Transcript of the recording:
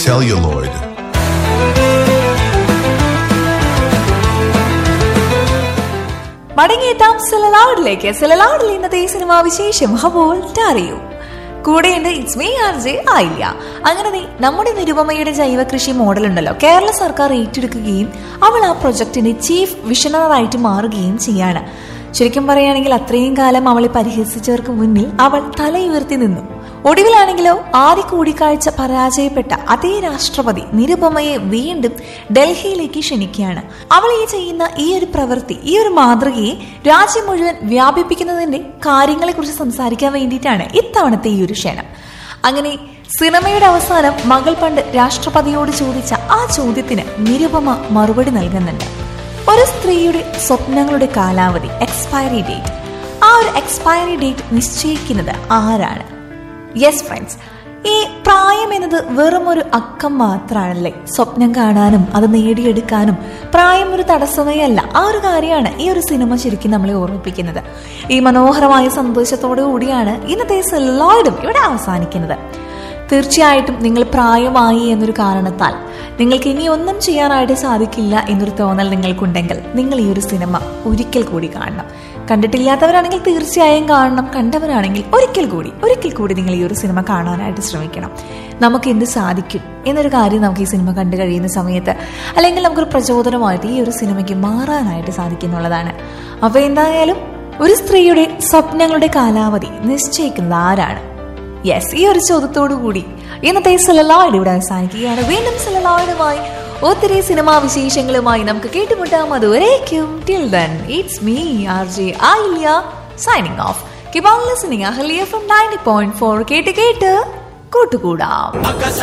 celluloid. മടങ്ങിയെത്താം സെലലാഡിലേക്ക് സെലലാഡിൽ ഇന്നത്തെ cinema വിശേഷം ഹബോൾ അറിയൂ കൂടെയുണ്ട് ഇറ്റ്സ് മീ ആർ ജെ ആയില്ല അങ്ങനെ ദേ നമ്മുടെ നിരുപമയുടെ ജൈവ കൃഷി മോഡൽ ഉണ്ടല്ലോ കേരള സർക്കാർ ഏറ്റെടുക്കുകയും അവൾ ആ പ്രൊജക്ടിന്റെ ചീഫ് വിഷണറായിട്ട് മാറുകയും ചെയ്യാണ് ശരിക്കും പറയുകയാണെങ്കിൽ അത്രയും കാലം അവളെ പരിഹസിച്ചവർക്ക് മുന്നിൽ അവൾ തലയുയർത്തി നിന്നു ഒടുവിലാണെങ്കിലോ ആദ്യ കൂടിക്കാഴ്ച പരാജയപ്പെട്ട അതേ രാഷ്ട്രപതി നിരുപമയെ വീണ്ടും ഡൽഹിയിലേക്ക് ക്ഷണിക്കുകയാണ് അവൾ ഈ ചെയ്യുന്ന ഈ ഒരു പ്രവൃത്തി ഈ ഒരു മാതൃകയെ രാജ്യം മുഴുവൻ വ്യാപിപ്പിക്കുന്നതിന്റെ കാര്യങ്ങളെക്കുറിച്ച് സംസാരിക്കാൻ വേണ്ടിയിട്ടാണ് ഇത്തവണത്തെ ഈ ഒരു ക്ഷണം അങ്ങനെ സിനിമയുടെ അവസാനം മകൾ പണ്ട് രാഷ്ട്രപതിയോട് ചോദിച്ച ആ ചോദ്യത്തിന് നിരുപമ മറുപടി നൽകുന്നുണ്ട് ഒരു സ്ത്രീയുടെ സ്വപ്നങ്ങളുടെ കാലാവധി എക്സ്പയറി ഡേറ്റ് ആ ഒരു എക്സ്പയറി ഡേറ്റ് നിശ്ചയിക്കുന്നത് ആരാണ് യെസ് ഫ്രണ്ട്സ് ഈ പ്രായം എന്നത് വെറും ഒരു അക്കം മാത്രമാണല്ലേ സ്വപ്നം കാണാനും അത് നേടിയെടുക്കാനും പ്രായം ഒരു തടസ്സമേ അല്ല ആ ഒരു കാര്യമാണ് ഈ ഒരു സിനിമ ശരിക്കും നമ്മളെ ഓർമ്മിപ്പിക്കുന്നത് ഈ മനോഹരമായ സന്തോഷത്തോടു കൂടിയാണ് ഇന്നത്തെ സെല്ലോയിഡും ഇവിടെ അവസാനിക്കുന്നത് തീർച്ചയായിട്ടും നിങ്ങൾ പ്രായമായി എന്നൊരു കാരണത്താൽ നിങ്ങൾക്ക് ഇനി ഒന്നും ചെയ്യാനായിട്ട് സാധിക്കില്ല എന്നൊരു തോന്നൽ നിങ്ങൾക്കുണ്ടെങ്കിൽ നിങ്ങൾ ഈ ഒരു സിനിമ ഒരിക്കൽ കൂടി കാണണം കണ്ടിട്ടില്ലാത്തവരാണെങ്കിൽ തീർച്ചയായും കാണണം കണ്ടവരാണെങ്കിൽ ഒരിക്കൽ കൂടി ഒരിക്കൽ കൂടി നിങ്ങൾ ഈ ഒരു സിനിമ കാണാനായിട്ട് ശ്രമിക്കണം നമുക്ക് എന്ത് സാധിക്കും എന്നൊരു കാര്യം നമുക്ക് ഈ സിനിമ കണ്ടു കഴിയുന്ന സമയത്ത് അല്ലെങ്കിൽ നമുക്കൊരു പ്രചോദനമായിട്ട് ഈ ഒരു സിനിമയ്ക്ക് മാറാനായിട്ട് സാധിക്കുന്നുള്ളതാണ് അപ്പോൾ എന്തായാലും ഒരു സ്ത്രീയുടെ സ്വപ്നങ്ങളുടെ കാലാവധി നിശ്ചയിക്കുന്നത് ആരാണ് യെസ് ഈ ഒരു ചോദ്യത്തോടു കൂടി ഇന്നത്തെ സെലലോയിഡ് ഇവിടെ അവസാനിക്കുകയാണ് വീണ്ടും സെലലോയിഡുമായി ഒത്തിരി സിനിമാ വിശേഷങ്ങളുമായി നമുക്ക് കേട്ടുമുട്ടാം അതുവരേക്കും till then it's me R J Ayilya signing off keep on listening Ahalia from ninety point four കേട്ട് കേട്ട് കൂട്ടുകൂടാം